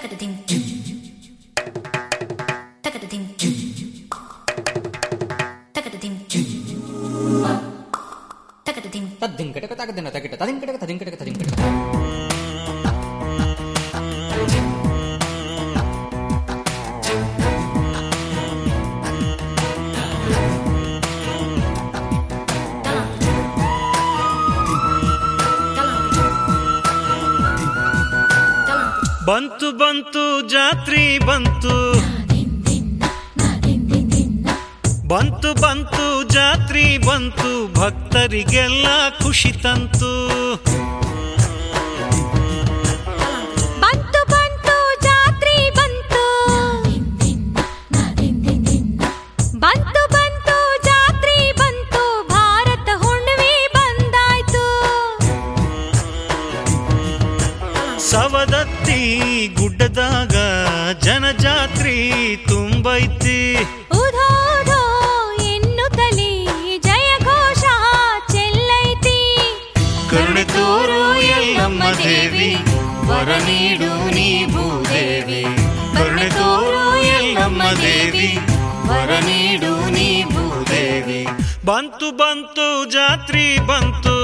Takatadim. Takatadim. Takatadim. Takatadim. ತದ್ದಿಂಕಟಕ ತಗದಿನ ತಗಿಟ ತದಿಂಕಟಕ ತದಿಂಕಟಕ ತದಿಂಕಟಕ ಬಂತು ಬಂತು ಜಾತ್ರಿ ಬಂತು ಬಂತು ಬಂತು ಜಾತ್ರಿ ಬಂತು ಭಕ್ತರಿಗೆಲ್ಲ ಖುಷಿ ತಂತು ಬಂತು ಬಂತು ಜಾತ್ರಿ ಬಂತು ಬಂತು ಬಂತು ಜಾತ್ರಿ ಬಂತು ಭಾರತ ಹುಣ್ಣಿಮೆ ಬಂದಾಯ್ತು ಸವದತ್ತಿ ಗುಡ್ಡದಾಗ ಜನಜಾತ್ರಿ ತುಂಬೈತಿ ಉಧೋಧೋ ಎನ್ನುತ್ತಲೇ ಜಯ ಘೋಷ ಚೆಲ್ಲೈತಿ ಕರುಣೆ ತೋರು ಎಲ್ಲಮ್ಮ ದೇವಿ ವರ ನೀಡು ನೀ ಭೂದೇವಿ ಕರುಣೆ ತೋರು ಎಲ್ಲಮ್ಮ ದೇವಿ ವರ ನೀಡು ನೀ ಭೂದೇವಿ ಬಂತು ಬಂತು ಜಾತ್ರಿ ಬಂತು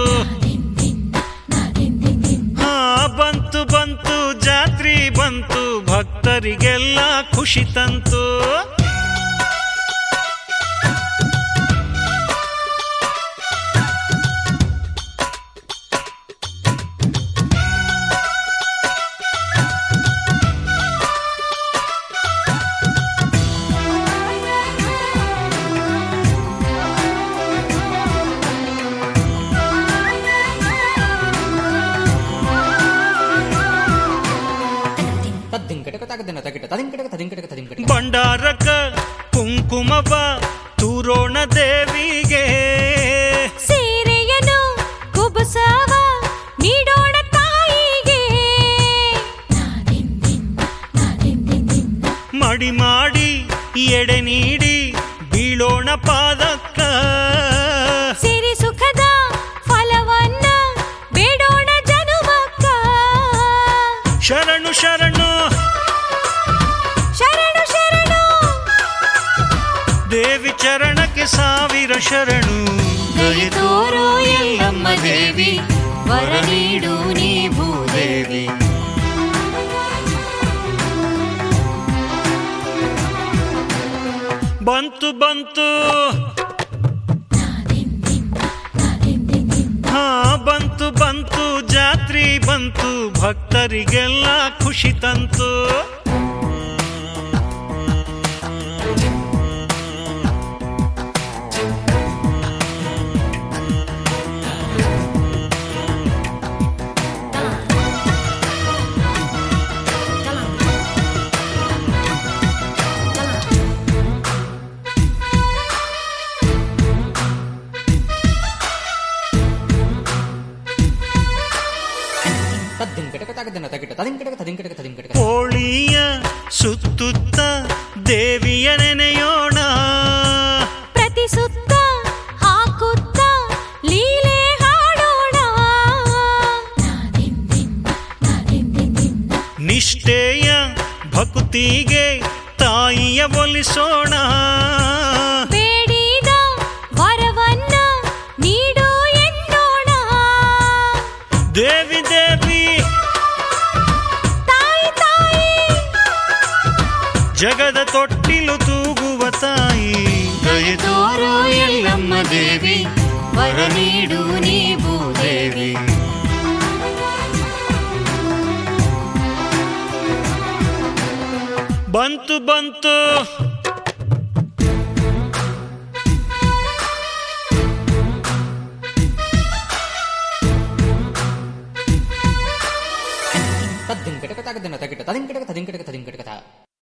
ಹಾ ಬಂತು ಬಂತು ಜಾತ್ರಿ ಬಂತು ಭಕ್ತರಿಗೆಲ್ಲ ಖುಷಿ ತಂತು ತದ್ದಿಂಕಟಕ ತಗದಿನ ತಗಿಟ ತದಿಂಕಟಕ ತದಿಂಕಟಕ ತದಿಂಕಟಕ ಭಂಡಾರಕ ಕುಂಕುಮವ ತೂರೋಣ ದೇವಿಗೆ ಸೀರೆಯನು ಕುಬುಸವ ನೀಡೋಣ ತಾಯಿಗೆ ಮಡಿ ಮಾಡಿ ಎಡೆ ನೀಡಿ ಬೀಳೋಣ ಪಾದಕ್ಕ ಸಿರಿ ಸುಖದ ಫಲವನ್ನ ಬೇಡೋಣ ಜನುಮಕ್ಕ ಶರಣು ಶರಣು ಶರಣು ಶರಣು ದೇವಿ ಚರಣಕ್ಕೆ ಸಾವಿರ ಶರಣು ದಯೆ ತೋರು ಎಲ್ಲಮ್ಮ ದೇವಿ ವರ ನೀಡು ನೀ ಭೂದೇವಿ ಬಂತು ಬಂತು ಹಾ ಬಂತು ಬಂತು ಜಾತ್ರಿ ಬಂತು ಭಕ್ತರಿಗೆಲ್ಲ ಖುಷಿ ತಂತು ತದ್ದಿಂಕಟಕ ತಗದಿನ ತಗಿಟ ತದಿಂಕಟಕ ತದಿಂಕಟಕ ತದಿಂಕಟಕ ಕೋಳಿಯ ಸುತ್ತುತ್ತ ದೇವಿಯ ನೆನೆಯೋಣ ಪ್ರತಿ ಸುತ್ತ ಹಾಕುತ್ತ ಲೀಲೆ ಹಾಡೋಣ ನಿಷ್ಠೆಯ ಭಕ್ತಿಗೆ ತಾಯಿಯ ಒಲಿಸೋಣ ಬೇಡಿದ ವರವನ್ನ ನೀಡು ಎನ್ನೋಣ ದೇವಿ ದೇವಿ ತಾಯಿ ತಾಯಿ ಜಗದ ತೊಟ್ಟಿಲು ತೂಗುವ ತಾಯಿ ದಯೆ ತೋರು ಎಲ್ಲಮ್ಮ ದೇವಿ ವರ ನೀಡು ನೀ ಭೂದೇವಿ ಬಂತು ಬಂತು ತದ್ದಿಂಕಟಕ ತಗದಿನ ತಗಿಟ ತದಿಂಕಟಕ ತದಿಂಕಟಕ ತದಿಂಕಟಕ